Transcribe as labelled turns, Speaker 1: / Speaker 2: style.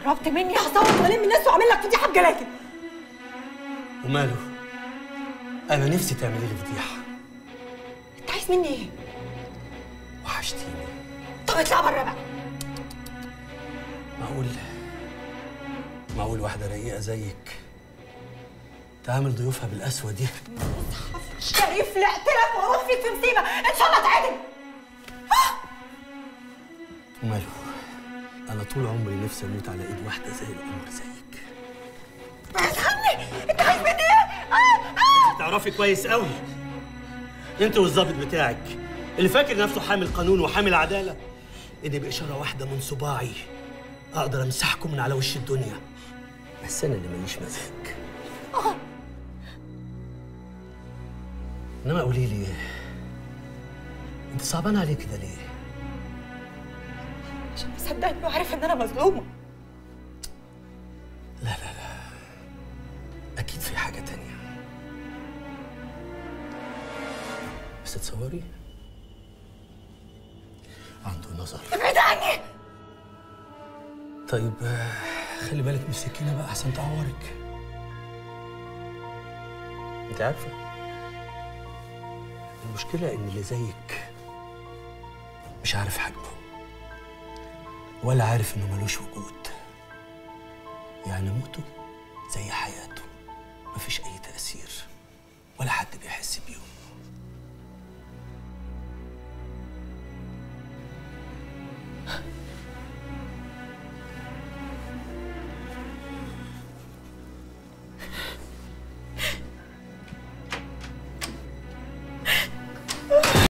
Speaker 1: قربت مني هصوت والم الناس واعمل لك فضيحه بجلاجل
Speaker 2: وماله انا نفسي تعملي لي فضيحه
Speaker 1: انت عايز مني ايه؟
Speaker 2: وحشتيني
Speaker 1: طب اطلع بره بقى
Speaker 2: معقول معقول واحده رقيقه زيك تعامل ضيوفها بالقسوه دي
Speaker 1: شريف لقت لك واروح فيك في مصيبه ان شاء الله اتعدم
Speaker 2: وماله انا طول عمري نفسي اموت على ايد واحده زي القمر زيك
Speaker 1: بتخني انت عايز مني ايه؟ اه اه
Speaker 2: تعرفي كويس قوي انت والظابط بتاعك اللي فاكر نفسه حامل قانون وحامل عداله ان باشاره واحده من صباعي اقدر امسحكم من على وش الدنيا بس انا اللي ماليش مزاج انما قولي لي انت صعبان عليك كده ليه
Speaker 1: عشان مصدقني وعارف ان انا مظلومه
Speaker 2: لا لا لا اكيد في حاجه تانية بس تصوري عنده نظر
Speaker 1: ابعد عني
Speaker 2: طيب آه، خلي بالك من السكينه بقى احسن تعورك انت عارفه المشكله ان اللي زيك مش عارف حجمه ولا عارف انه ملوش وجود يعني موته زي حياته مفيش اي تاثير ولا حد بيحس بيه